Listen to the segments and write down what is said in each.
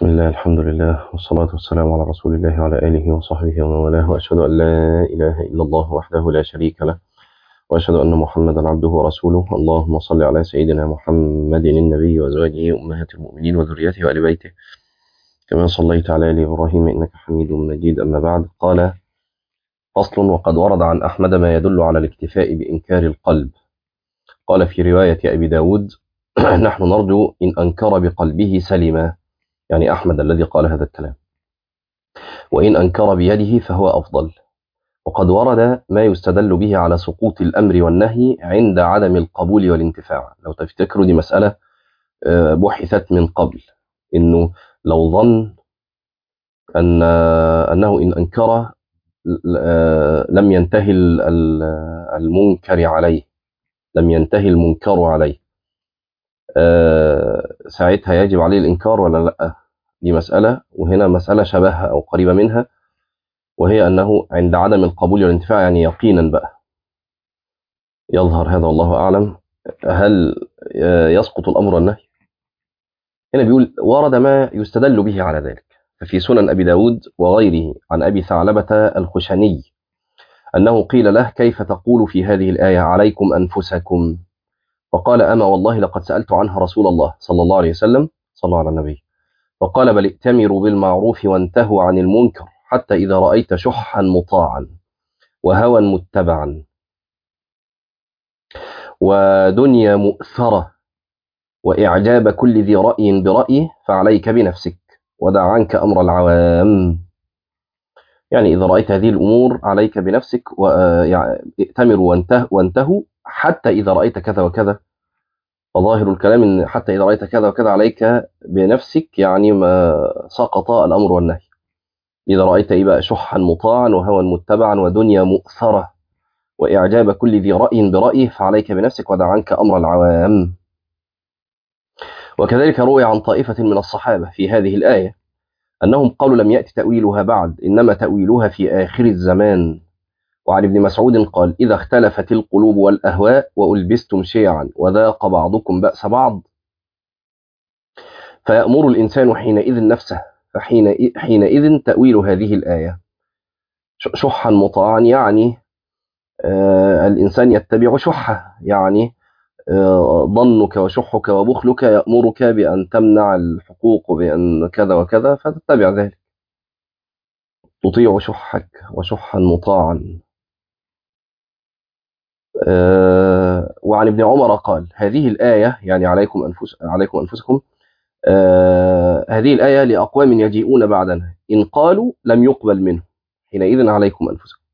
بسم الله الحمد لله والصلاة والسلام على رسول الله وعلى آله وصحبه ومن والاه وأشهد أن لا إله إلا الله وحده لا شريك له وأشهد أن محمدا عبده ورسوله اللهم صل على سيدنا محمد النبي وأزواجه أمهات المؤمنين وذريته وآل بيته كما صليت على آل إبراهيم إنك حميد مجيد أما بعد قال فصل وقد ورد عن أحمد ما يدل على الاكتفاء بإنكار القلب قال في رواية أبي داود نحن نرجو إن أنكر بقلبه سلما يعني أحمد الذي قال هذا الكلام وإن أنكر بيده فهو أفضل وقد ورد ما يستدل به على سقوط الأمر والنهي عند عدم القبول والانتفاع لو تفتكروا دي مسألة بحثت من قبل إنه لو ظن أن أنه إن أنكر لم ينتهي المنكر عليه لم ينتهي المنكر عليه ساعتها يجب عليه الإنكار ولا لأ دي مسألة وهنا مسألة شبهها أو قريبة منها وهي أنه عند عدم القبول والانتفاع يعني يقينا بقى يظهر هذا والله أعلم هل يسقط الأمر والنهي هنا بيقول ورد ما يستدل به على ذلك ففي سنن أبي داود وغيره عن أبي ثعلبة الخشني أنه قيل له كيف تقول في هذه الآية عليكم أنفسكم فقال أما والله لقد سألت عنها رسول الله صلى الله عليه وسلم صلى الله على النبي فقال بل ائتمروا بالمعروف وانتهوا عن المنكر حتى إذا رأيت شحا مطاعا وهوى متبعا ودنيا مؤثرة وإعجاب كل ذي رأي برأيه فعليك بنفسك ودع عنك أمر العوام يعني إذا رأيت هذه الأمور عليك بنفسك وائتمروا وانته وانتهوا حتى إذا رأيت كذا وكذا وظاهر الكلام إن حتى إذا رأيت كذا وكذا عليك بنفسك يعني ما سقط الأمر والنهي إذا رأيت إيه بقى شحا مطاعا وهوى متبعا ودنيا مؤثرة وإعجاب كل ذي رأي برأيه فعليك بنفسك ودع عنك أمر العوام وكذلك روي عن طائفة من الصحابة في هذه الآية أنهم قالوا لم يأتي تأويلها بعد إنما تأويلها في آخر الزمان وعن ابن مسعود قال إذا اختلفت القلوب والأهواء وألبستم شيعا وذاق بعضكم بأس بعض فيأمر الإنسان حينئذ نفسه فحين حينئذ تأويل هذه الآية شحا مطاعا يعني آه الإنسان يتبع شحه يعني آه ظنك وشحك وبخلك يأمرك بأن تمنع الحقوق وبأن كذا وكذا فتتبع ذلك تطيع شحك وشحا مطاعا آه وعن ابن عمر قال هذه الآية يعني عليكم أنفس عليكم أنفسكم آه هذه الآية لأقوام يجيئون بعدنا إن قالوا لم يقبل منه حينئذ عليكم أنفسكم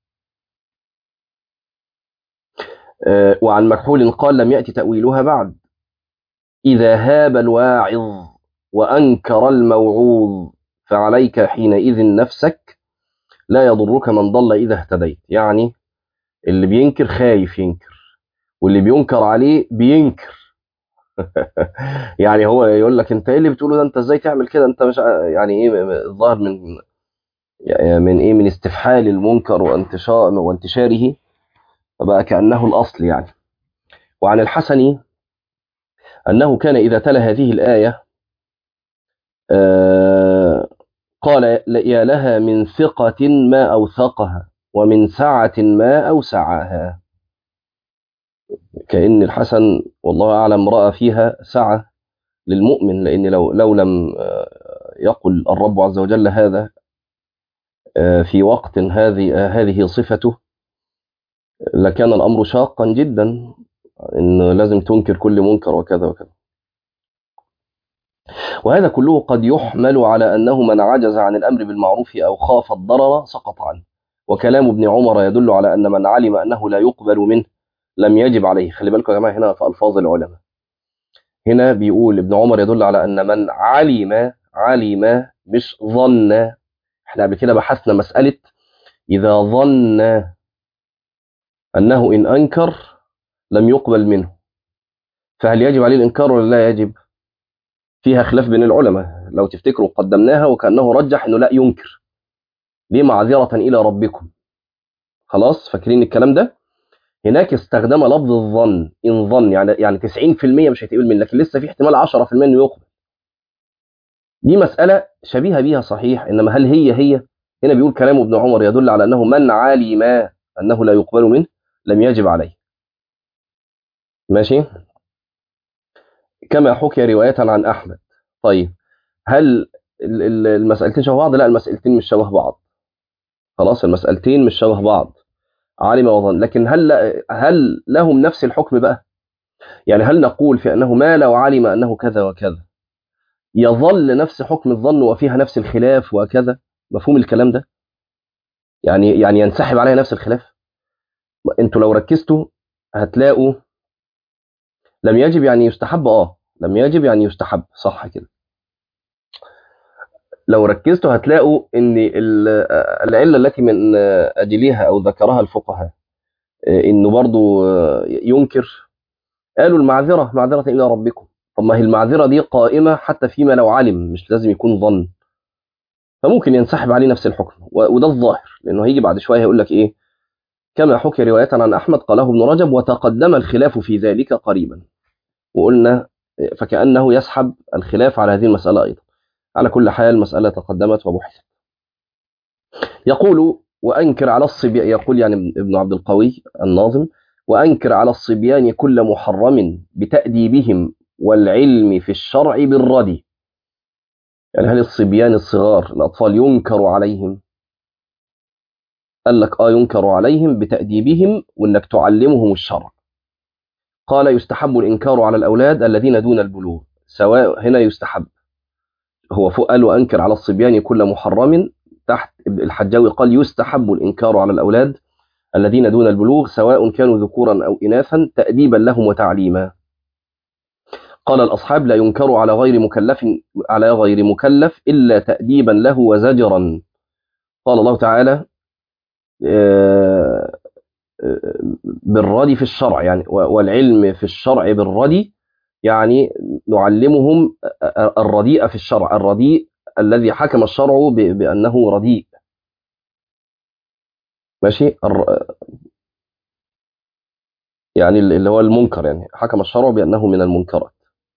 آه وعن مكحول قال لم يأتي تأويلها بعد إذا هاب الواعظ وأنكر الموعوظ فعليك حينئذ نفسك لا يضرك من ضل إذا اهتديت يعني اللي بينكر خايف ينكر واللي بينكر عليه بينكر يعني هو يقول لك انت ايه اللي بتقوله ده انت ازاي تعمل كده انت مش يعني ايه الظاهر من يعني من ايه من استفحال المنكر وانتشار وانتشاره فبقى كانه الاصل يعني وعن الحسن انه كان اذا تلا هذه الايه آه قال يا لها من ثقة ما أوثقها ومن سعة ما أوسعها كأن الحسن والله أعلم رأى فيها سعة للمؤمن لأن لو, لو لم يقل الرب عز وجل هذا في وقت هذه هذه صفته لكان الأمر شاقا جدا إن لازم تنكر كل منكر وكذا وكذا وهذا كله قد يحمل على أنه من عجز عن الأمر بالمعروف أو خاف الضرر سقط عنه وكلام ابن عمر يدل على أن من علم أنه لا يقبل منه لم يجب عليه خلي بالكم يا جماعة هنا في ألفاظ العلماء هنا بيقول ابن عمر يدل على أن من علم علم مش ظن احنا قبل كده بحثنا مسألة إذا ظن أنه إن أنكر لم يقبل منه فهل يجب عليه الإنكار ولا لا يجب فيها خلاف بين العلماء لو تفتكروا قدمناها وكأنه رجح أنه لا ينكر ليه معذرة إلى ربكم خلاص فاكرين الكلام ده هناك استخدم لفظ الظن إن ظن يعني يعني 90% مش هيتقبل منه لكن لسه في احتمال 10% إنه يقبل دي مسألة شبيهة بيها صحيح إنما هل هي هي هنا بيقول كلام ابن عمر يدل على أنه من علم أنه لا يقبل منه لم يجب عليه ماشي كما حكي رواية عن أحمد طيب هل المسألتين شبه بعض لا المسألتين مش شبه بعض خلاص المسألتين مش شبه بعض علم وظن لكن هل هل لهم نفس الحكم بقى يعني هل نقول في أنه ما لو علم أنه كذا وكذا يظل نفس حكم الظن وفيها نفس الخلاف وكذا مفهوم الكلام ده يعني يعني ينسحب عليها نفس الخلاف انتوا لو ركزتوا هتلاقوا لم يجب يعني يستحب اه لم يجب يعني يستحب صح كده لو ركزتوا هتلاقوا ان العله التي من اجلها او ذكرها الفقهاء انه برضو ينكر قالوا المعذره معذره الى ربكم طب ما هي المعذره دي قائمه حتى فيما لو علم مش لازم يكون ظن فممكن ينسحب عليه نفس الحكم وده الظاهر لانه هيجي بعد شويه هيقول لك ايه كما حكي روايه عن احمد قاله ابن رجب وتقدم الخلاف في ذلك قريبا وقلنا فكانه يسحب الخلاف على هذه المساله ايضا على كل حال المساله تقدمت وبحثت يقول وانكر على الصبيان يقول يعني ابن عبد القوي الناظم وانكر على الصبيان كل محرم بتاديبهم والعلم في الشرع بالردي يعني هل الصبيان الصغار الأطفال ينكر عليهم قال لك آه ينكر عليهم بتأديبهم وإنك تعلمهم الشرع قال يستحب الإنكار على الأولاد الذين دون البلوغ سواء هنا يستحب هو فوق قال وأنكر على الصبيان كل محرم تحت الحجاوي قال يستحب الإنكار على الأولاد الذين دون البلوغ سواء كانوا ذكورا أو إناثا تأديبا لهم وتعليما قال الأصحاب لا ينكر على غير مكلف على غير مكلف إلا تأديبا له وزجرا قال الله تعالى بالردي في الشرع يعني والعلم في الشرع بالردي يعني نعلمهم الرديء في الشرع الرديء الذي حكم الشرع بأنه رديء ماشي يعني اللي هو المنكر يعني حكم الشرع بأنه من المنكرات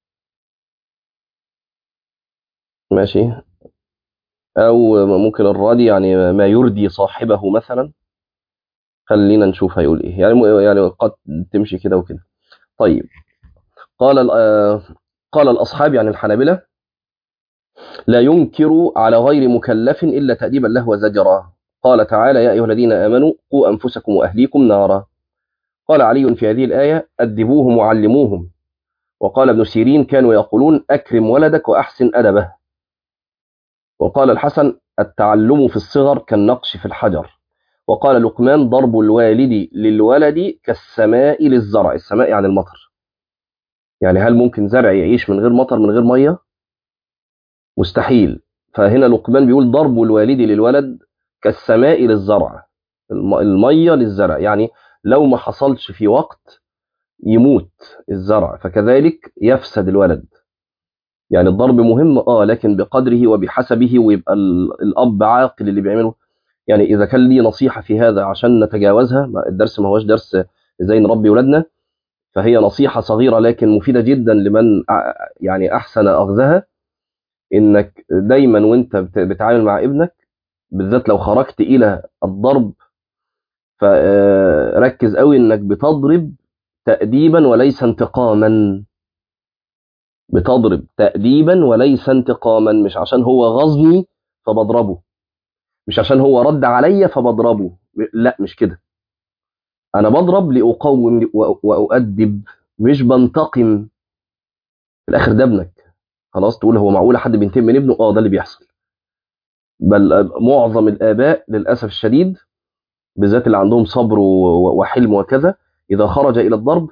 ماشي او ممكن الرادي يعني ما يردي صاحبه مثلا خلينا نشوف هيقول ايه يعني يعني قد تمشي كده وكده طيب قال قال الاصحاب يعني الحنابلة لا ينكر على غير مكلف الا تاديبا له وزجرا قال تعالى يا ايها الذين امنوا قوا انفسكم واهليكم نارا قال علي في هذه الايه ادبوهم وعلموهم وقال ابن سيرين كانوا يقولون اكرم ولدك واحسن ادبه وقال الحسن التعلم في الصغر كالنقش في الحجر وقال لقمان ضرب الوالد للولد كالسماء للزرع السماء يعني المطر يعني هل ممكن زرع يعيش من غير مطر من غير مية مستحيل فهنا لقمان بيقول ضرب الوالد للولد كالسماء للزرع المية للزرع يعني لو ما حصلش في وقت يموت الزرع فكذلك يفسد الولد يعني الضرب مهم اه لكن بقدره وبحسبه ويبقى الاب عاقل اللي بيعمله يعني اذا كان لي نصيحه في هذا عشان نتجاوزها الدرس ما هوش درس ازاي نربي ولادنا فهي نصيحه صغيره لكن مفيده جدا لمن يعني احسن اخذها انك دايما وانت بتتعامل مع ابنك بالذات لو خرجت الى الضرب فركز قوي انك بتضرب تأديبا وليس انتقاما بتضرب تأديبا وليس انتقاما مش عشان هو غزني فبضربه مش عشان هو رد عليا فبضربه لا مش كده انا بضرب لاقوم واؤدب مش بنتقم في الاخر ده ابنك خلاص تقول هو معقول حد بينتقم من ابنه اه ده اللي بيحصل بل معظم الاباء للاسف الشديد بالذات اللي عندهم صبر وحلم وكذا اذا خرج الى الضرب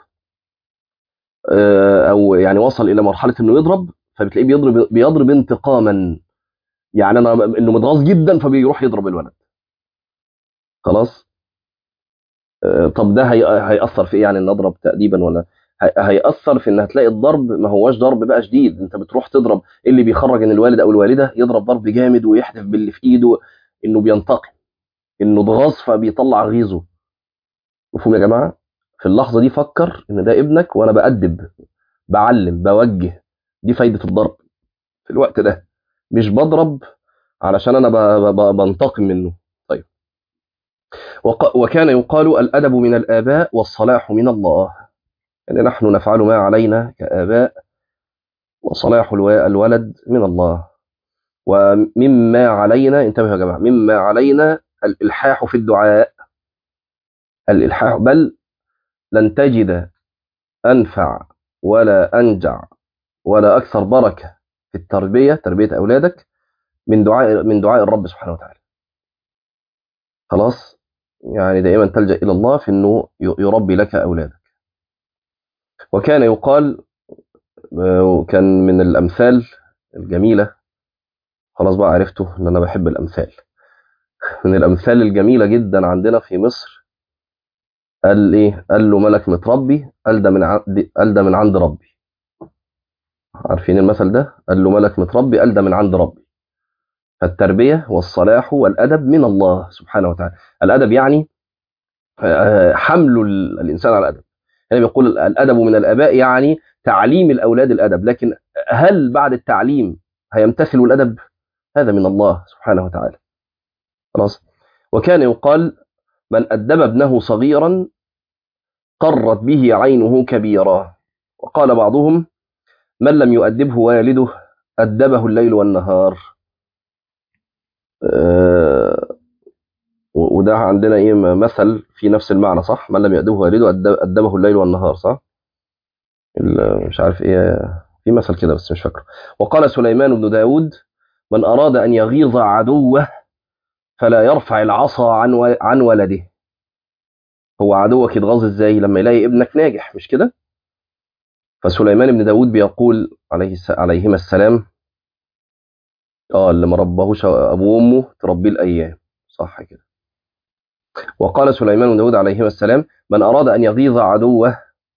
او يعني وصل الى مرحله انه يضرب فبتلاقيه بيضرب بيضرب انتقاما يعني انا انه متغاظ جدا فبيروح يضرب الولد خلاص طب ده هيأثر في ايه يعني نضرب تأديبا ولا هيأثر في ان هتلاقي الضرب ما هوش ضرب بقى شديد انت بتروح تضرب اللي بيخرج ان الوالد او الوالده يضرب ضرب جامد ويحدف باللي في ايده انه بينتقم انه اتغاظ فبيطلع غيظه مفهوم يا جماعه في اللحظه دي فكر ان ده ابنك وانا بأدب بعلم بوجه دي فايده الضرب في الوقت ده مش بضرب علشان انا ب- ب- بنتقم منه طيب وق- وكان يقال الادب من الاباء والصلاح من الله يعني نحن نفعل ما علينا كاباء وصلاح الو- الولد من الله ومما علينا انتبهوا يا جماعه مما علينا الالحاح في الدعاء الالحاح بل لن تجد انفع ولا انجع ولا اكثر بركه في التربيه تربيه اولادك من دعاء من دعاء الرب سبحانه وتعالى خلاص يعني دائما تلجا الى الله في انه ي- يربي لك اولادك وكان يقال آه، وكان من الامثال الجميله خلاص بقى عرفتوا ان انا بحب الامثال من الامثال الجميله جدا عندنا في مصر قال ايه قال له ملك متربي قال ده من عند قال ده من عند ربي عارفين المثل ده قال له ملك متربي قال ده من عند ربي فالتربيه والصلاح والادب من الله سبحانه وتعالى الادب يعني آه، حمل ال- الانسان على الادب يعني بيقول الادب من الاباء يعني تعليم الاولاد الادب لكن هل بعد التعليم هيمتثلوا الادب هذا من الله سبحانه وتعالى خلاص وكان يقال من ادب ابنه صغيرا قرت به عينه كبيرا وقال بعضهم من لم يؤدبه والده أدبه الليل والنهار آه، و- وده عندنا ايه مثل في نفس المعنى صح من لم يؤدبه والده أدب- أدبه الليل والنهار صح ال- مش عارف ايه في مثل كده بس مش فاكره وقال سليمان بن داود من أراد أن يغيظ عدوه فلا يرفع العصا عن و- عن ولده هو عدوك يتغاظ ازاي لما يلاقي ابنك ناجح مش كده فسليمان بن داود بيقول عليه الس- عليهما السلام اه اللي ما ربهوش ابوه وامه تربيه الايام صح كده وقال سليمان بن داود عليهما السلام من اراد ان يغيظ عدوه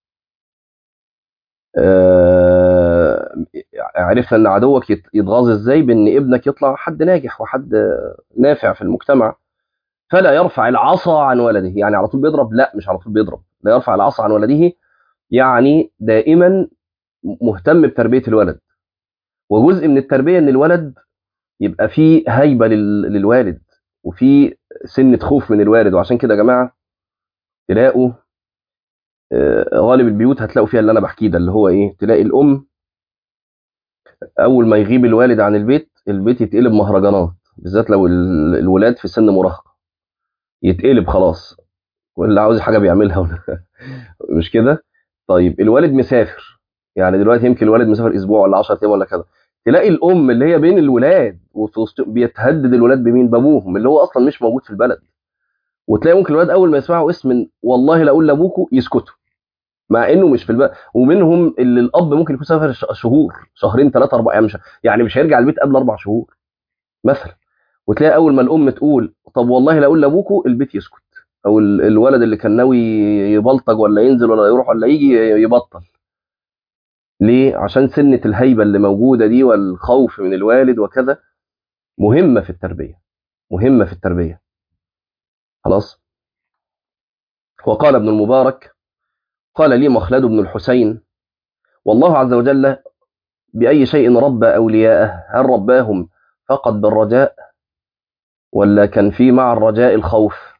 آه، عرفنا ان عدوك يت- يتغاظ ازاي بان ابنك يطلع حد ناجح وحد نافع في المجتمع فلا يرفع العصا عن ولده يعني على طول بيضرب لا مش على طول بيضرب لا يرفع العصا عن ولده يعني دائما مهتم بتربيه الولد وجزء من التربيه ان الولد يبقى فيه هيبه لل- للوالد وفي سنه خوف من الوالد وعشان كده يا جماعه تلاقوا آه، غالب البيوت هتلاقوا فيها اللي انا بحكيه ده اللي هو ايه تلاقي الام اول ما يغيب الوالد عن البيت البيت يتقلب مهرجانات بالذات لو ال- الولاد في سن مراهقه يتقلب خلاص واللي عاوز حاجه بيعملها مش كده طيب الوالد مسافر يعني دلوقتي يمكن الوالد مسافر اسبوع ولا 10 ايام ولا كذا تلاقي الام اللي هي بين الولاد وفي وسط بيتهدد الولاد بمين بابوهم اللي هو اصلا مش موجود في البلد وتلاقي ممكن الولاد اول ما يسمعوا اسم والله لا اقول لابوكوا يسكتوا مع انه مش في البلد ومنهم اللي الاب ممكن يكون سافر ش- شهور شهرين ثلاثه اربعه يعني مش يعني مش هيرجع البيت قبل اربع شهور مثلا وتلاقي اول ما الام تقول طب والله لا اقول لابوكوا البيت يسكت او ال- الولد اللي كان ناوي يبلطج ولا ينزل ولا يروح ولا يجي يبطل ليه عشان سنه الهيبه اللي موجوده دي والخوف من الوالد وكذا مهمه في التربيه مهمه في التربيه خلاص وقال ابن المبارك قال لي مخلد بن الحسين والله عز وجل بأي شيء ربى أولياءه هل رباهم فقط بالرجاء ولا كان في مع الرجاء الخوف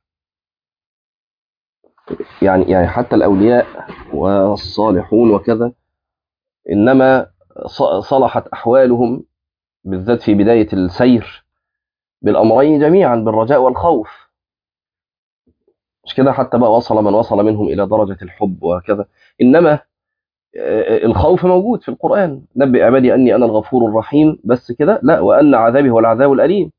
يعني يعني حتى الأولياء والصالحون وكذا إنما ص- صلحت أحوالهم بالذات في بداية السير بالأمرين جميعا بالرجاء والخوف مش كده حتى بقى وصل من وصل منهم إلى درجة الحب وكذا إنما آه، الخوف موجود في القرآن نبئ عبادي أني أنا الغفور الرحيم بس كده لا وأن عذابي هو العذاب الأليم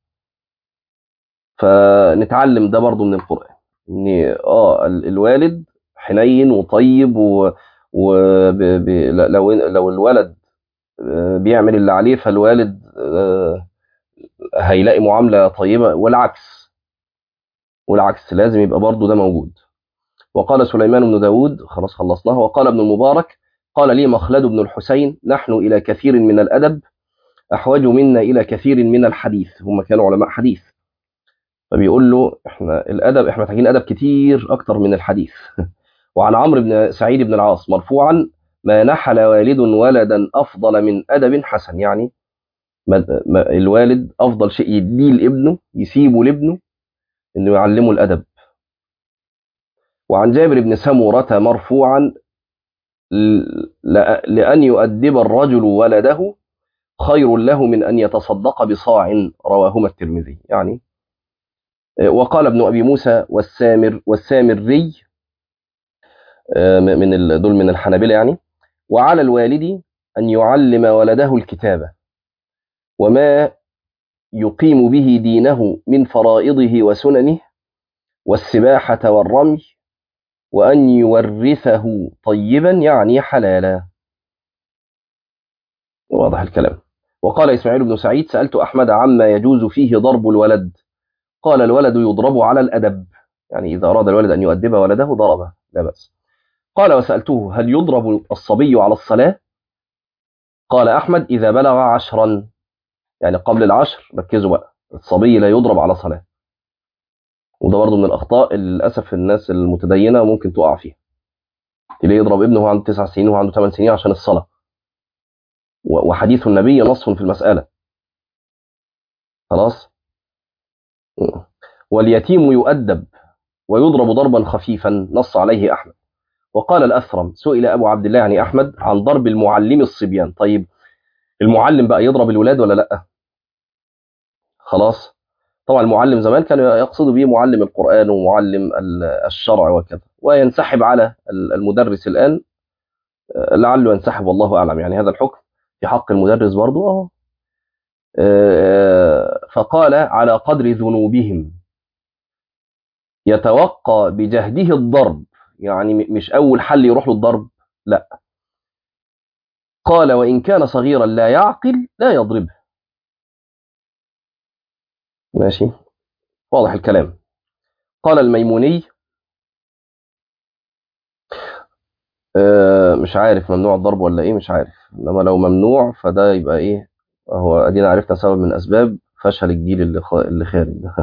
فنتعلم ده برضو من القرآن ان اه ال- الوالد حنين وطيب و, و ب... ب... لو لو الولد آه، بيعمل اللي عليه فالوالد آه، هيلاقي معاملة طيبة والعكس والعكس لازم يبقى برضو ده موجود وقال سليمان بن داود خلاص خلصناه وقال ابن المبارك قال لي مخلد بن الحسين نحن إلى كثير من الأدب أحوج منا إلى كثير من الحديث هم كانوا علماء حديث فبيقول له احنا الادب احنا محتاجين ادب كتير اكتر من الحديث وعن عمرو بن سعيد بن العاص مرفوعا ما نحل والد ولدا افضل من ادب حسن يعني ما- ما- الوالد افضل شيء يديه لابنه يسيبه لابنه انه يعلمه الادب وعن جابر بن سمرة مرفوعا ل- لأ- لأن يؤدب الرجل ولده خير له من أن يتصدق بصاع رواهما الترمذي يعني آه، وقال ابن أبي موسى والسامر والسامري آه، من ال- دول من الحنابلة يعني وعلى الوالد أن يعلم ولده الكتابة وما يقيم به دينه من فرائضه وسننه والسباحة والرمي وأن يورثه طيبا يعني حلالا واضح الكلام وقال إسماعيل بن سعيد سألت أحمد عما يجوز فيه ضرب الولد قال الولد يضرب على الأدب يعني إذا أراد الولد أن يؤدب ولده ضربه لا بأس قال وسألته هل يضرب الصبي على الصلاة قال أحمد إذا بلغ عشرا يعني قبل العشر ركزوا بقى الصبي لا يضرب على صلاة وده برضه من الأخطاء اللي للأسف الناس المتدينة ممكن تقع فيها تلاقيه يضرب ابنه وهو عنده تسع سنين وهو عنده ثمان سنين عشان الصلاة و- وحديث النبي نص في المسألة خلاص واليتيم يؤدب ويضرب ضربا خفيفا نص عليه أحمد وقال الأثرم سئل أبو عبد الله يعني أحمد عن ضرب المعلم الصبيان طيب المعلم بقى يضرب الولاد ولا لأ خلاص طبعا المعلم زمان كان يقصد به معلم القرآن ومعلم ال- الشرع وكذا وينسحب على ال- المدرس الآن آه، لعله ينسحب والله أعلم يعني هذا الحكم في حق المدرس برضه أهو آه، فقال على قدر ذنوبهم يتوقى بجهده الضرب يعني م- مش أول حل يروح له الضرب لا قال وإن كان صغيرا لا يعقل لا يضربه ماشي واضح الكلام قال الميموني آه، مش عارف ممنوع الضرب ولا ايه مش عارف انما لو ممنوع فده يبقى ايه هو ادينا عرفنا سبب من اسباب فشل الجيل اللي خ... اللي خارج ده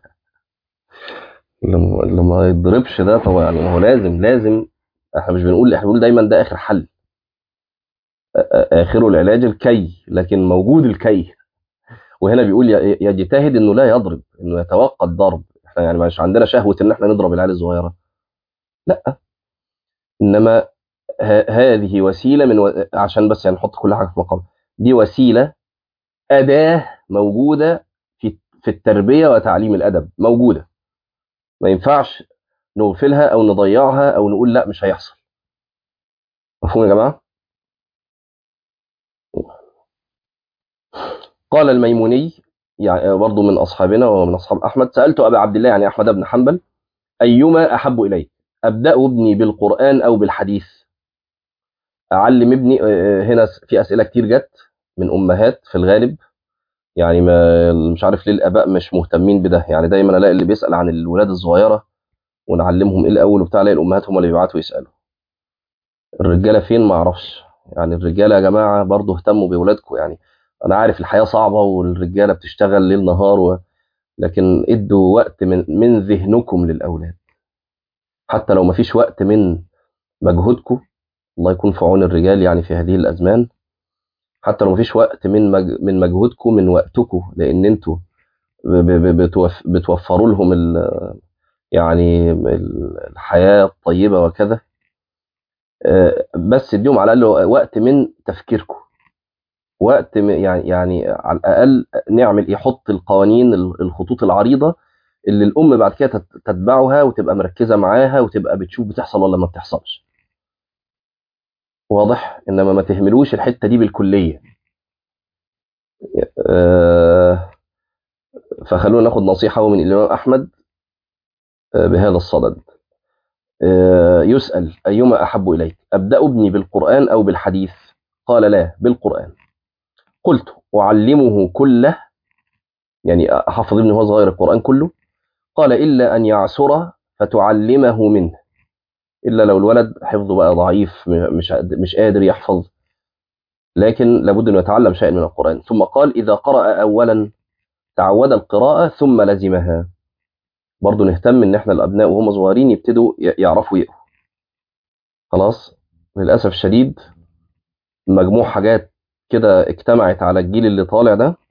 اللي م- اللي ما يتضربش ده طبعا يعني ما هو لازم لازم احنا مش بنقول احنا بنقول دايما ده اخر حل آ- آ- اخره العلاج الكي لكن موجود الكي وهنا بيقول ي- يجتهد انه لا يضرب انه يتوقى الضرب احنا يعني مش عندنا شهوة ان احنا نضرب العيال الصغيرة لا انما ه- هذه وسيلة من و... عشان بس يعني نحط كل حاجة في مقام دي وسيلة أداة موجودة في في التربية وتعليم الأدب موجودة ما ينفعش نغفلها أو نضيعها أو نقول لا مش هيحصل مفهوم يا جماعة؟ قال الميموني يعني برضه من أصحابنا ومن أصحاب أحمد سألت أبا عبد الله يعني أحمد بن حنبل أيما أحب إليك أبدأ ابني بالقرآن أو بالحديث أعلم ابني آه، آه، هنا في أسئلة كتير جت من أمهات في الغالب يعني ما مش عارف ليه الآباء مش مهتمين بده يعني دايما ألاقي اللي بيسأل عن الولاد الصغيرة ونعلمهم إيه الأول وبتاع ألاقي الأمهات هم اللي بيبعتوا يسألوا الرجالة فين ما أعرفش يعني الرجالة يا جماعة برضو اهتموا بأولادكم يعني أنا عارف الحياة صعبة والرجالة بتشتغل ليل نهار و... لكن ادوا وقت من من ذهنكم للأولاد حتى لو ما فيش وقت من مجهودكم الله يكون في عون الرجال يعني في هذه الأزمان حتى لو ما فيش وقت من مج... من مجهودكم من وقتكم لأن انتوا ب... ب... بتوف... بتوفروا لهم ال... يعني ال- الحياة الطيبة وكذا آه، بس اديهم على الأقل وقت من تفكيركم وقت م- يعني يعني على الأقل نعمل يحط القوانين ال- الخطوط العريضة اللي الأم بعد كده تت- تتبعها وتبقى مركزة معاها وتبقى بتشوف بتحصل ولا ما بتحصلش واضح إنما ما تهملوش الحتة دي بالكلية آه، فخلونا ناخد نصيحة من الإمام أحمد آه، بهذا الصدد آه، يسأل أيما أحب إليك أبدأ ابني بالقرآن أو بالحديث قال لا بالقرآن قلت أعلمه كله يعني أحفظ ابني وهو صغير القرآن كله قال إلا أن يعسر فتعلمه منه إلا لو الولد حفظه بقى ضعيف م- مش قاد- مش قادر يحفظ لكن لابد أنه يتعلم شيئا من القرآن ثم قال إذا قرأ أولا تعود القراءة ثم لزمها برضه نهتم ان احنا الابناء وهم صغيرين يبتدوا ي- يعرفوا يقروا خلاص للاسف الشديد مجموع حاجات كده اجتمعت على الجيل اللي طالع ده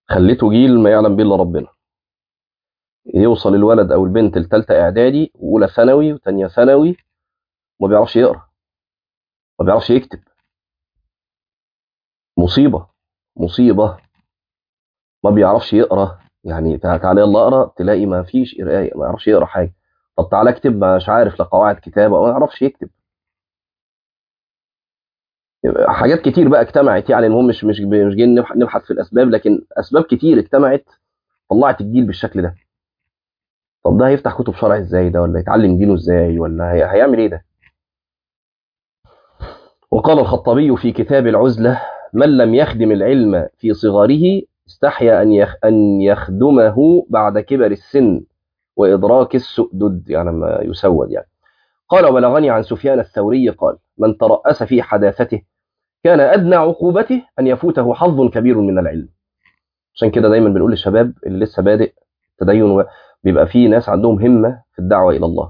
خليته جيل ما يعلم به الا ربنا يوصل الولد او البنت لثالثه اعدادي واولى ثانوي وثانيه ثانوي ما بيعرفش يقرا ما بيعرفش يكتب مصيبه مصيبه ما بيعرفش يقرا يعني تعالى يلا اقرا تلاقي ما فيش قرايه ما يعرفش يقرا حاجه طب تعالى اكتب مش عارف لا قواعد كتابه ما يعرفش يكتب حاجات كتير بقى اجتمعت يعني المهم مش مش مش جايين نبحث في الاسباب لكن اسباب كتير اجتمعت طلعت الجيل بالشكل ده طب ده هيفتح كتب شرع ازاي ده ولا يتعلم دينه ازاي ولا هي... هيعمل ايه ده وقال الخطابي في كتاب العزلة من لم يخدم العلم في صغره استحيا أن يخ... أن يخدمه بعد كبر السن وإدراك السؤدد يعني ما يسود يعني قال وبلغني عن سفيان الثوري قال من ترأس في حداثته كان أدنى عقوبته أن يفوته حظ كبير من العلم عشان كده دايما بنقول للشباب اللي لسه بادئ تدين بيبقى فيه ناس عندهم همة في الدعوة إلى الله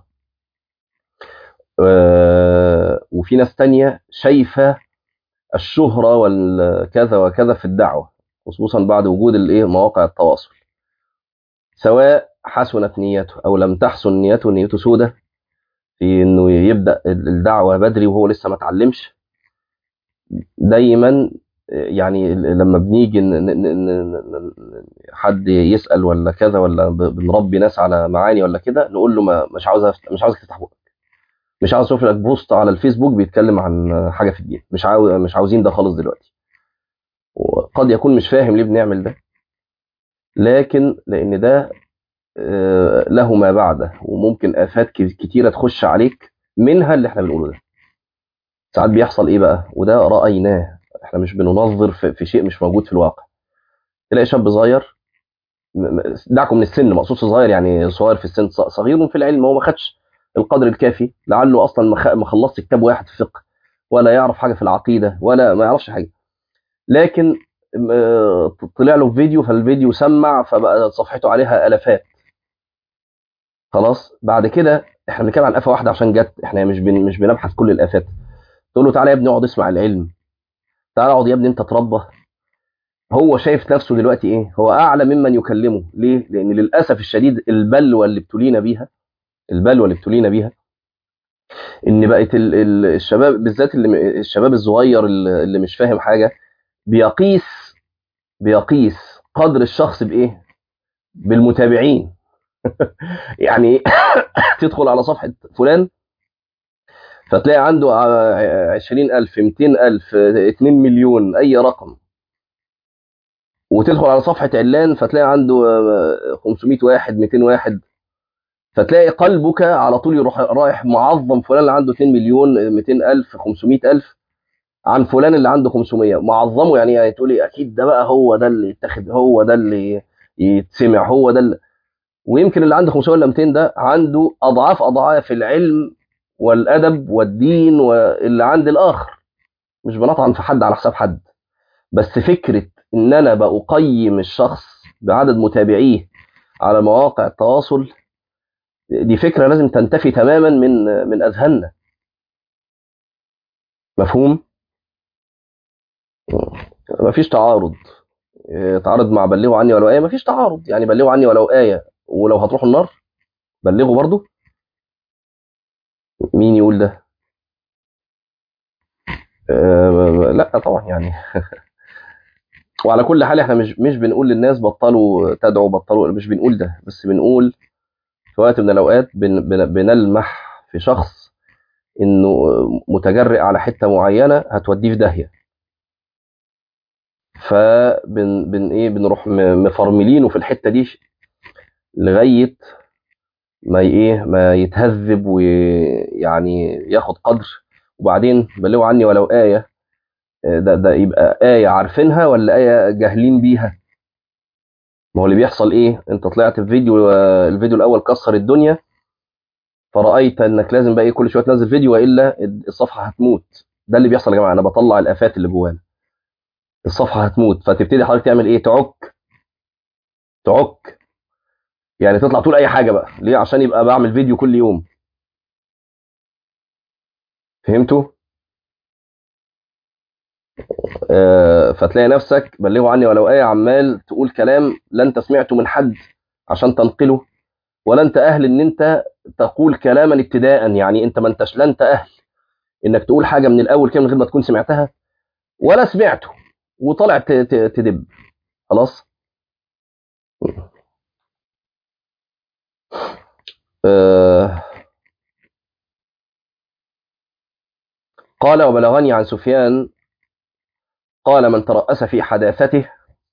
وفي ناس تانية شايفة الشهرة والكذا وكذا في الدعوة خصوصا بعد وجود الايه مواقع التواصل سواء حسنت نيته او لم تحسن نيته نيته سودة في انه يبدا الدعوه بدري وهو لسه ما اتعلمش دايما يعني لما بنيجي حد يسال ولا كذا ولا بنربي ناس على معاني ولا كده نقول له ما مش عاوز مش عاوزك تفتح بقك مش عاوز اشوف لك بوست على الفيسبوك بيتكلم عن حاجه في الدين مش عاوز مش عاوزين ده خالص دلوقتي وقد يكون مش فاهم ليه بنعمل ده لكن لان ده له ما بعده وممكن افات كتيره تخش عليك منها اللي احنا بنقوله ده ساعات بيحصل ايه بقى وده رايناه احنا مش بننظر في شيء مش موجود في الواقع تلاقي شاب صغير دعكم من السن مقصود صغير يعني صغير في السن صغير في العلم هو ما خدش القدر الكافي لعله اصلا ما خلصش كتاب واحد في الفقه ولا يعرف حاجه في العقيده ولا ما يعرفش حاجه لكن طلع له فيديو فالفيديو سمع فبقى صفحته عليها الافات خلاص بعد كده احنا بنتكلم عن افه واحده عشان جت احنا مش بن مش بنبحث كل الافات تقول له تعالى يا ابني اقعد اسمع العلم تعالى اقعد يا ابني انت تربى هو شايف نفسه دلوقتي ايه هو اعلى ممن يكلمه ليه لان للاسف الشديد البلوى اللي ابتلينا بيها البلوى اللي ابتلينا بيها ان بقت الشباب بالذات اللي الشباب الصغير اللي مش فاهم حاجه بيقيس بيقيس قدر الشخص بايه بالمتابعين يعني تدخل على صفحه فلان فتلاقي عنده عشرين ألف مئتين ألف اتنين مليون أي رقم وتدخل على صفحة علان فتلاقي عنده 500 واحد 200 واحد فتلاقي قلبك على طول يروح رايح معظم فلان اللي عنده 2 مليون 200 ألف 500 ألف عن فلان اللي عنده 500 معظمه يعني, يعني تقولي أكيد ده بقى هو ده اللي يتاخد هو ده اللي يتسمع هو ده اللي ويمكن اللي عنده 500 ولا 200 ده عنده أضعاف أضعاف العلم والادب والدين واللي عند الاخر مش بنطعن في حد على حساب حد بس فكره ان انا بقيم الشخص بعدد متابعيه على مواقع التواصل دي فكره لازم تنتفي تماما من من اذهاننا مفهوم مفيش تعارض تعارض مع بلغوا عني ولو ايه مفيش تعارض يعني بلغوا عني ولو ايه ولو هتروحوا النار بلغوا برضو مين يقول ده أه لا طبعا يعني وعلى كل حال احنا مش مش بنقول للناس بطلوا تدعوا بطلوا مش بنقول ده بس بنقول في وقت من الاوقات بن بن بنلمح في شخص انه متجرئ على حته معينه هتوديه في داهيه فبن بن ايه بنروح مفرملينه في الحته دي لغايه ما ايه ما يتهذب ويعني ياخد قدر وبعدين بلغوا عني ولو آية ده ده يبقى آية عارفينها ولا آية جاهلين بيها ما هو اللي بيحصل ايه انت طلعت في فيديو الفيديو الاول كسر الدنيا فرأيت انك لازم بقى ايه كل شويه تنزل فيديو والا الصفحه هتموت ده اللي بيحصل يا جماعه انا بطلع الافات اللي جوانا الصفحه هتموت فتبتدي حضرتك تعمل ايه تعك تعك يعني تطلع تقول اي حاجه بقى ليه عشان يبقى بعمل فيديو كل يوم فهمتوا آه، فتلاقي نفسك بلغوا عني ولو آية عمال تقول كلام لا انت سمعته من حد عشان تنقله ولا انت اهل ان انت تقول كلاما ابتداء يعني انت ما انتش لا انت اهل انك تقول حاجه من الاول كده من غير ما تكون سمعتها ولا سمعته وطالع ت- ت- تدب خلاص آه، قال وبلغني عن سفيان قال من ترأس في حداثته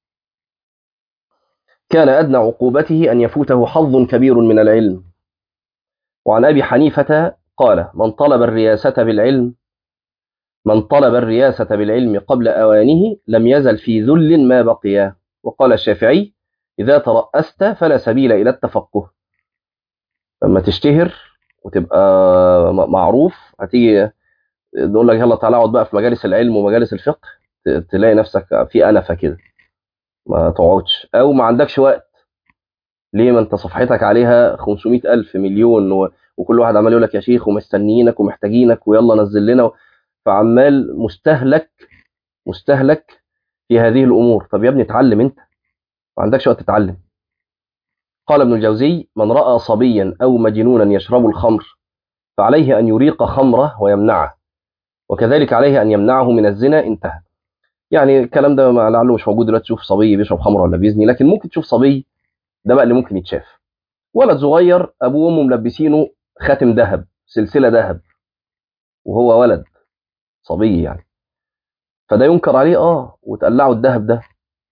كان أدنى عقوبته أن يفوته حظ كبير من العلم وعن أبي حنيفة قال من طلب الرياسة بالعلم من طلب الرياسة بالعلم قبل أوانه لم يزل في ذل ما بقي وقال الشافعي إذا ترأست فلا سبيل إلى التفقه لما تشتهر وتبقى م- معروف هتيجي نقول لك يلا تعالى اقعد بقى في مجالس العلم ومجالس الفقه ت- تلاقي نفسك في أنفة كده ما تقعدش أو ما عندكش وقت ليه ما انت صفحتك عليها 500 ألف مليون و... وكل واحد عمال يقول لك يا شيخ ومستنيينك ومحتاجينك ويلا نزل لنا فعمال مستهلك مستهلك في هذه الأمور طب يا ابني اتعلم انت ما عندكش وقت تتعلم قال ابن الجوزي من رأى صبيا أو مجنونا يشرب الخمر فعليه أن يريق خمره ويمنعه وكذلك عليه أن يمنعه من الزنا انتهى يعني الكلام ده ما- لعله مش موجود دلوقتي تشوف صبي بيشرب خمر ولا بيزني لكن ممكن تشوف صبي ده بقى اللي ممكن يتشاف ولد صغير ابوه وامه ملبسينه خاتم ذهب سلسله ذهب وهو ولد صبي يعني فده ينكر عليه اه وتقلعه الذهب ده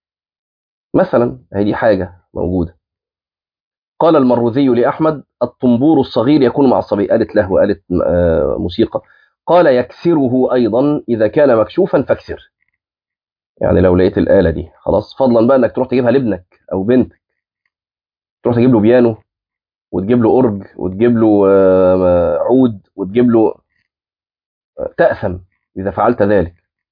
مثلا هي دي حاجه موجوده قال المروذي لاحمد الطنبور الصغير يكون مع الصبي قالت له وقالت آه، موسيقى قال يكسره ايضا اذا كان مكشوفا فاكسر يعني لو لقيت الاله دي خلاص فضلا بقى انك تروح تجيبها لابنك او بنتك تروح تجيب له بيانو وتجيب له اورج وتجيب له آه، عود وتجيب له تأثم إذا فعلت ذلك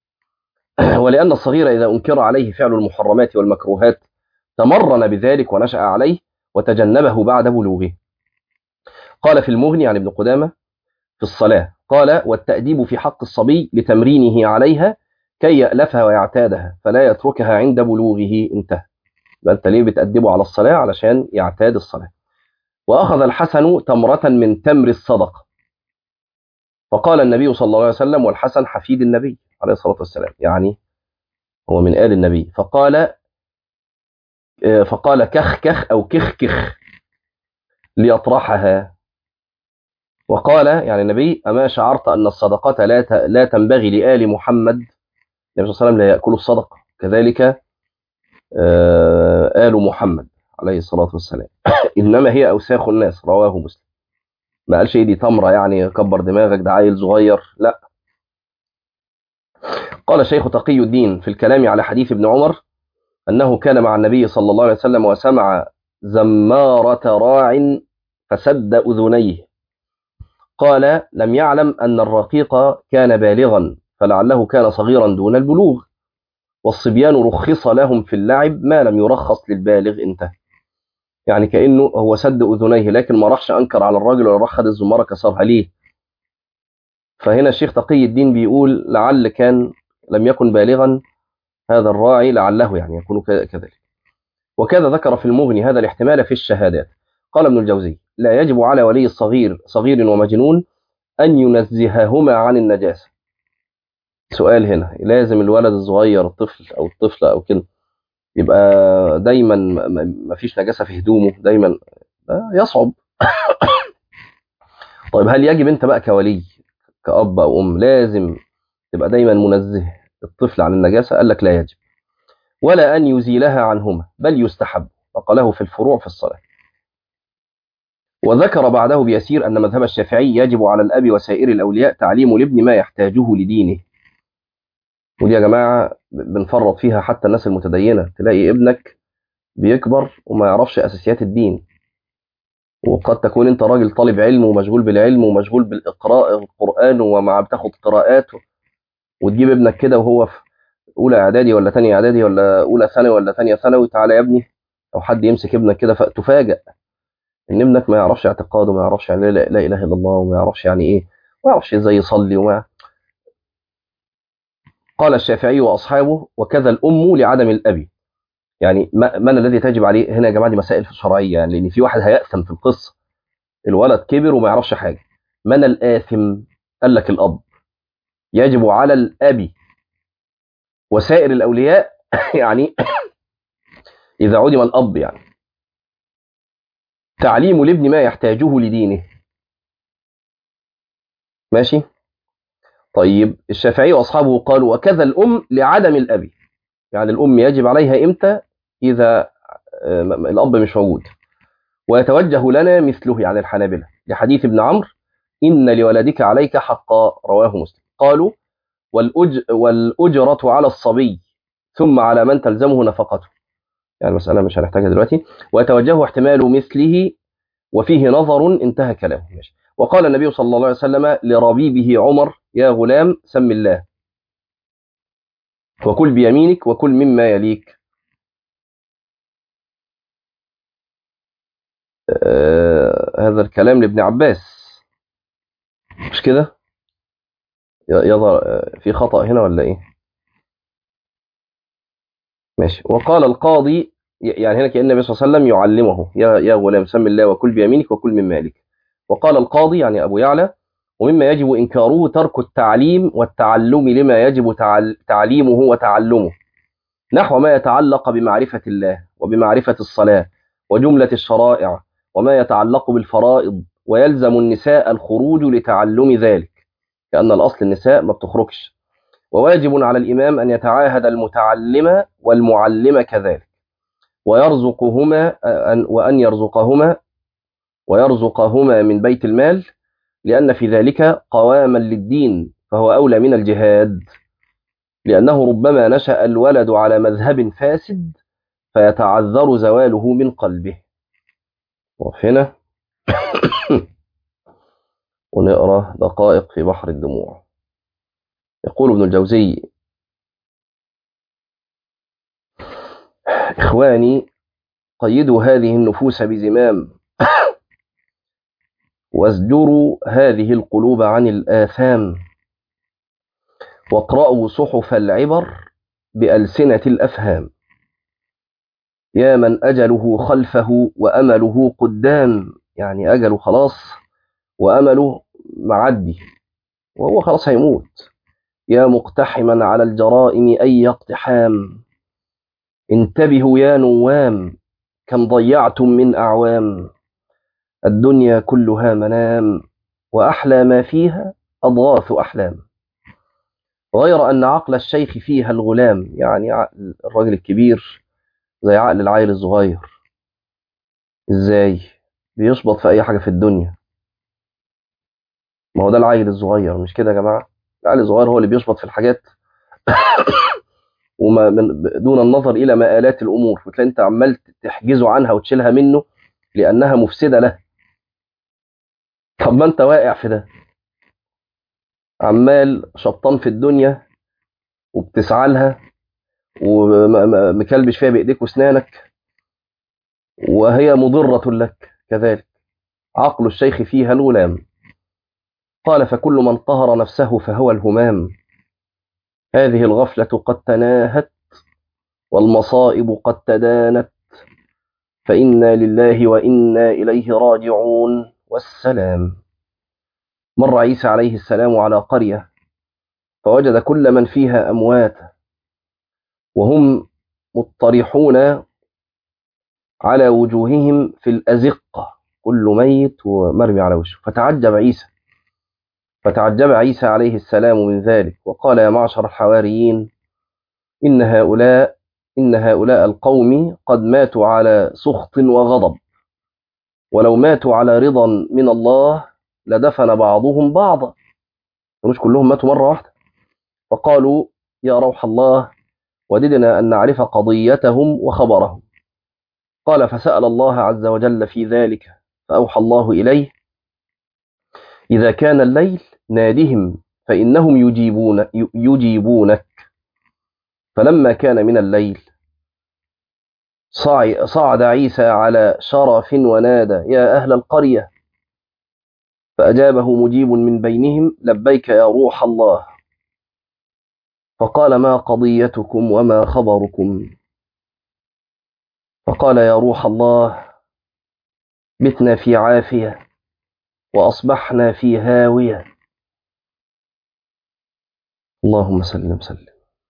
ولأن الصغير إذا أنكر عليه فعل المحرمات والمكروهات تمرن بذلك ونشأ عليه وتجنبه بعد بلوغه قال في المغني عن ابن قدامة في الصلاة قال والتأديب في حق الصبي لتمرينه عليها كي يألفها ويعتادها فلا يتركها عند بلوغه انتهى يبقى أنت ليه بتأدبه على الصلاة علشان يعتاد الصلاة وأخذ الحسن تمرة من تمر الصدقة فقال النبي صلى الله عليه وسلم والحسن حفيد النبي عليه الصلاة والسلام يعني هو من آل النبي فقال آه، فقال كخ كخ أو كخ كخ ليطرحها وقال يعني النبي أما شعرت أن الصدقة لا ت- لا تنبغي لآل محمد النبي صلى الله عليه وسلم لا يأكل الصدقة كذلك آه، آل محمد عليه الصلاة والسلام إنما هي أوساخ الناس رواه مسلم ما قالش إيه دي تمرة يعني كبر دماغك ده عيل صغير لا قال الشيخ تقي الدين في الكلام على حديث ابن عمر أنه كان مع النبي صلى الله عليه وسلم وسمع زمارة راع فسد أذنيه قال لم يعلم أن الرقيق كان بالغا فلعله كان صغيرا دون البلوغ والصبيان رخص لهم في اللعب ما لم يرخص للبالغ انتهى يعني كأنه هو سد أذنيه لكن ما راحش أنكر على الراجل ولا راح خد الزمارة كسرها ليه فهنا الشيخ تقي الدين بيقول لعل كان لم يكن بالغا هذا الراعي لعله يعني يكون ك- كذلك وكذا ذكر في المغني هذا الاحتمال في الشهادات قال ابن الجوزي لا يجب على ولي الصغير صغير ومجنون أن ينزههما عن النجاسة سؤال هنا لازم الولد الصغير الطفل أو الطفلة أو كده يبقى دايما م- م- مفيش نجاسة في هدومه دايما ده يصعب طيب هل يجب أنت بقى كولي كأب أو أم لازم تبقى دايما منزه الطفل عن النجاسة قال لك لا يجب ولا أن يزيلها عنهما بل يستحب فقاله في الفروع في الصلاة وذكر بعده بيسير أن مذهب الشافعي يجب على الأب وسائر الأولياء تعليم الابن ما يحتاجه لدينه ودي يا جماعة بنفرط فيها حتى الناس المتدينة تلاقي ابنك بيكبر وما يعرفش أساسيات الدين وقد تكون أنت راجل طالب علم ومشغول بالعلم ومشغول بالإقراء القرآن ومع بتاخد قراءات وتجيب ابنك كده وهو في أولى إعدادي ولا تانية إعدادي ولا أولى ثانوي ولا تانية ثانوي تعالى يا ابني أو حد يمسك ابنك كده فتفاجأ إن ابنك ما يعرفش اعتقاد وما يعرفش يعني لا لا إله إلا الله وما يعرفش يعني إيه ما يعرفش إزاي يصلي وما قال الشافعي وأصحابه وكذا الأم لعدم الأب يعني ما- من الذي تجب عليه هنا يا جماعة دي مسائل شرعية يعني لأن في واحد هيأثم في القصة الولد كبر وما يعرفش حاجة من الآثم قال لك الأب يجب على الأب وسائر الأولياء يعني إذا عدم الأب يعني تعليم الابن ما يحتاجه لدينه ماشي طيب الشافعي وأصحابه قالوا وكذا الأم لعدم الأب يعني الأم يجب عليها إمتى إذا آه، م- م- الأب مش موجود ويتوجه لنا مثله يعني الحنابلة لحديث ابن عمرو إن لولدك عليك حقا رواه مسلم قالوا والأج والأجرة على الصبي ثم على من تلزمه نفقته يعني المسألة مش هنحتاجها دلوقتي ويتوجه احتمال مثله وفيه نظر انتهى كلامه ماشي وقال النبي صلى الله عليه وسلم لربيبه عمر يا غلام سم الله وكل بيمينك وكل مما يليك آه هذا الكلام لابن عباس مش كده ي- يظهر آه، في خطأ هنا ولا ايه ماشي وقال القاضي ي- يعني هنا كأن النبي صلى الله عليه وسلم يعلمه يا يا غلام سم الله وكل بيمينك وكل مما يليك وقال القاضي يعني أبو يعلى ومما يجب إنكاره ترك التعليم والتعلم لما يجب تعل- تعليمه وتعلمه نحو ما يتعلق بمعرفة الله وبمعرفة الصلاة وجملة الشرائع وما يتعلق بالفرائض ويلزم النساء الخروج لتعلم ذلك لأن الأصل النساء ما بتخرجش وواجب على الإمام أن يتعاهد المتعلم والمعلم كذلك ويرزقهما أن- وأن يرزقهما ويرزقهما من بيت المال لأن في ذلك قواما للدين فهو أولى من الجهاد لأنه ربما نشأ الولد على مذهب فاسد فيتعذر زواله من قلبه وهنا ونقرأ دقائق في بحر الدموع يقول ابن الجوزي إخواني قيدوا هذه النفوس بزمام وازجروا هذه القلوب عن الآثام واقرأوا صحف العبر بألسنة الأفهام يا من أجله خلفه وأمله قدام يعني أجله خلاص وأمله معدي وهو خلاص هيموت يا مقتحما على الجرائم أي اقتحام انتبهوا يا نوام كم ضيعتم من أعوام الدنيا كلها منام وأحلى ما فيها أضغاث أحلام غير أن عقل الشيخ فيها الغلام يعني عقل الراجل الكبير زي عقل العيل الصغير إزاي بيشبط في أي حاجة في الدنيا ما هو ده العيل الصغير مش كده يا جماعة العيل الصغير هو اللي بيشبط في الحاجات وما من دون النظر إلى مآلات الأمور وتلاقي أنت عمال تحجزه عنها وتشيلها منه لأنها مفسدة له طب ما أنت واقع في ده عمال شبطان في الدنيا وبتسعى لها ومكلبش فيها بإيديك وأسنانك وهي مضرة لك كذلك عقل الشيخ فيها الغلام قال فكل من قهر نفسه فهو الهمام هذه الغفلة قد تناهت والمصائب قد تدانت فإنا لله وإنا إليه راجعون والسلام مر عيسى عليه السلام على قرية فوجد كل من فيها أموات وهم مطرحون على وجوههم في الأزقة كل ميت ومرمي على وشه فتعجب عيسى فتعجب عيسى عليه السلام من ذلك وقال يا معشر الحواريين إن هؤلاء إن هؤلاء القوم قد ماتوا على سخط وغضب ولو ماتوا على رضا من الله لدفن بعضهم بعضا مش كلهم ماتوا مرة واحدة فقالوا يا روح الله وددنا أن نعرف قضيتهم وخبرهم قال فسأل الله عز وجل في ذلك فأوحى الله إليه إذا كان الليل نادهم فإنهم يجيبون يجيبونك فلما كان من الليل صعد عيسى على شرف ونادى يا أهل القرية فأجابه مجيب من بينهم لبيك يا روح الله فقال ما قضيتكم وما خبركم فقال يا روح الله بتنا في عافية وأصبحنا في هاوية اللهم سلم سلم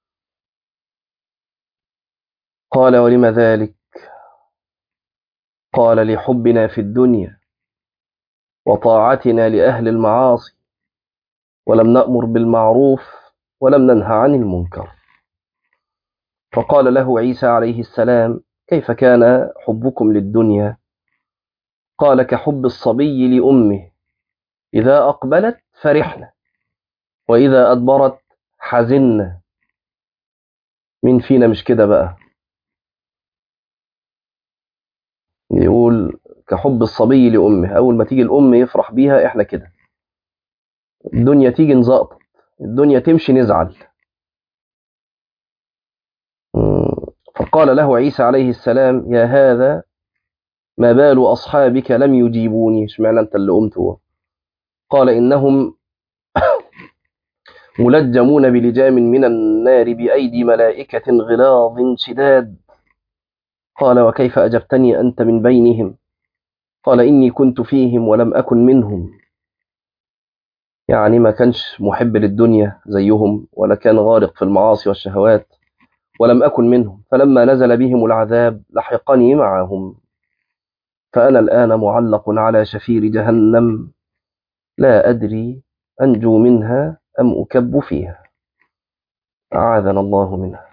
قال ولم ذلك قال لحبنا في الدنيا وطاعتنا لأهل المعاصي ولم نأمر بالمعروف ولم ننهى عن المنكر فقال له عيسى عليه السلام كيف كان حبكم للدنيا قال كحب الصبي لأمه إذا أقبلت فرحنا وإذا أدبرت حزنا مين فينا مش كده بقى يقول كحب الصبي لأمه أول ما تيجي الأم يفرح بيها إحنا كده الدنيا تيجي نزقطط الدنيا تمشي نزعل فقال له عيسى عليه السلام يا هذا ما بال أصحابك لم يجيبوني اشمعنى أنت اللي قمت هو قال إنهم ملجمون بلجام من النار بأيدي ملائكة غلاظ شداد قال وكيف أجبتني أنت من بينهم قال إني كنت فيهم ولم أكن منهم يعني ما كانش محب للدنيا زيهم ولا كان غارق في المعاصي والشهوات ولم أكن منهم فلما نزل بهم العذاب لحقني معهم فأنا الآن معلق على شفير جهنم لا أدري أنجو منها أم أكب فيها أعاذنا الله منها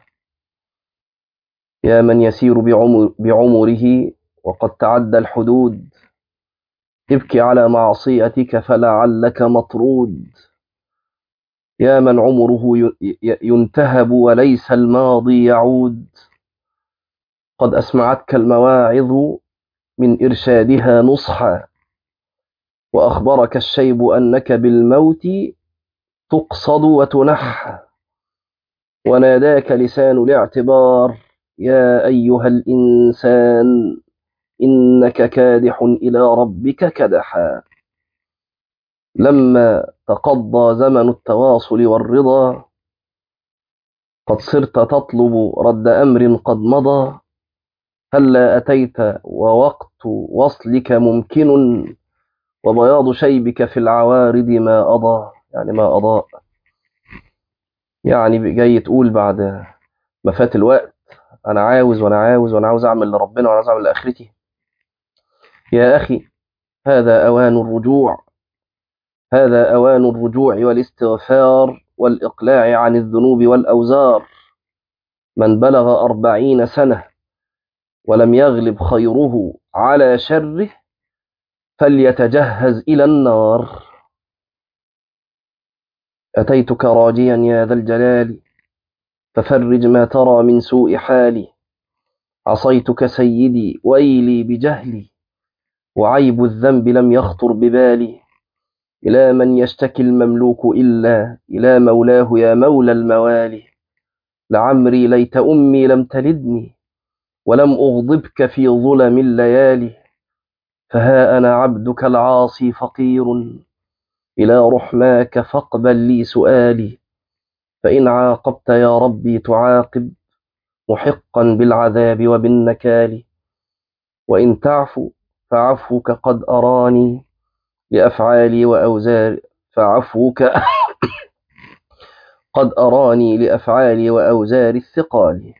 يا من يسير بعمر بعمره وقد تعدى الحدود ابكي على معصيتك فلعلك مطرود يا من عمره ينتهب وليس الماضي يعود قد أسمعتك المواعظ من إرشادها نصحا وأخبرك الشيب أنك بالموت تقصد وتنحى وناداك لسان الاعتبار يا أيها الإنسان إنك كادح إلى ربك كدحا لما تقضى زمن التواصل والرضا قد صرت تطلب رد أمر قد مضى هلا أتيت ووقت وصلك ممكن وبياض شيبك في العوارض ما أضى يعني ما أضاء يعني جاي تقول بعد ما فات الوقت أنا عاوز وأنا عاوز وأنا عاوز أعمل لربنا وأنا عاوز أعمل لآخرتي يا أخي هذا أوان الرجوع هذا أوان الرجوع والاستغفار والإقلاع عن الذنوب والأوزار من بلغ أربعين سنة ولم يغلب خيره على شره فليتجهز إلى النار أتيتك راجيا يا ذا الجلال ففرج ما ترى من سوء حالي عصيتك سيدي ويلي بجهلي وعيب الذنب لم يخطر ببالي إلى من يشتكي المملوك إلا إلى مولاه يا مولى الموالي لعمري ليت أمي لم تلدني ولم أغضبك في ظلم الليالي فها أنا عبدك العاصي فقير إلى رحماك فاقبل لي سؤالي فإن عاقبت يا ربي تعاقب محقا بالعذاب وبالنكال وإن تعفو فعفوك قد أراني لأفعالي وأوزاري فعفوك قد أراني لأفعالي وأوزار الثقال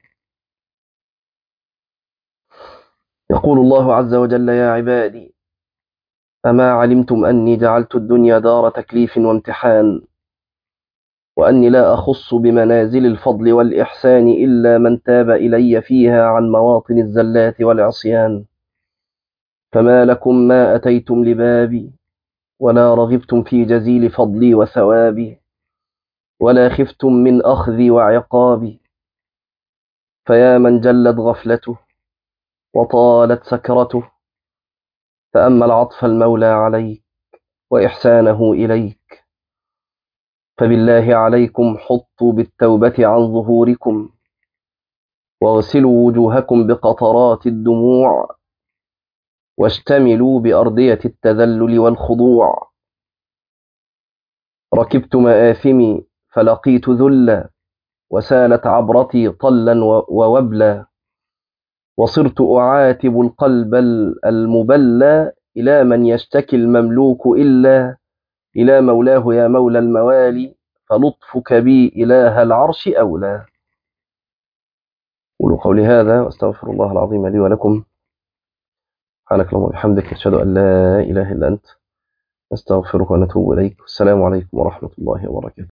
يقول الله عز وجل يا عبادي أما علمتم أني جعلت الدنيا دار تكليف وامتحان وأني لا أخص بمنازل الفضل والإحسان إلا من تاب إلي فيها عن مواطن الزلات والعصيان فما لكم ما أتيتم لبابي ولا رغبتم في جزيل فضلي وثوابي ولا خفتم من أخذي وعقابي فيا من جلت غفلته وطالت سكرته فأما العطف المولى عليك وإحسانه إليك فبالله عليكم حطوا بالتوبة عن ظهوركم واغسلوا وجوهكم بقطرات الدموع واشتملوا بأرضية التذلل والخضوع ركبت مآثمي فلقيت ذلا وسالت عبرتي طلا ووبلا وصرت أعاتب القلب المبلى إلى من يشتكي المملوك إلا إلى مولاه يا مولى الموالي فلطفك بي إله العرش أولى قولوا قولي هذا واستغفر الله العظيم لي ولكم سبحانك اللهم وبحمدك نشهد أن لا إله إلا أنت نستغفرك ونتوب إليك والسلام عليكم ورحمة الله وبركاته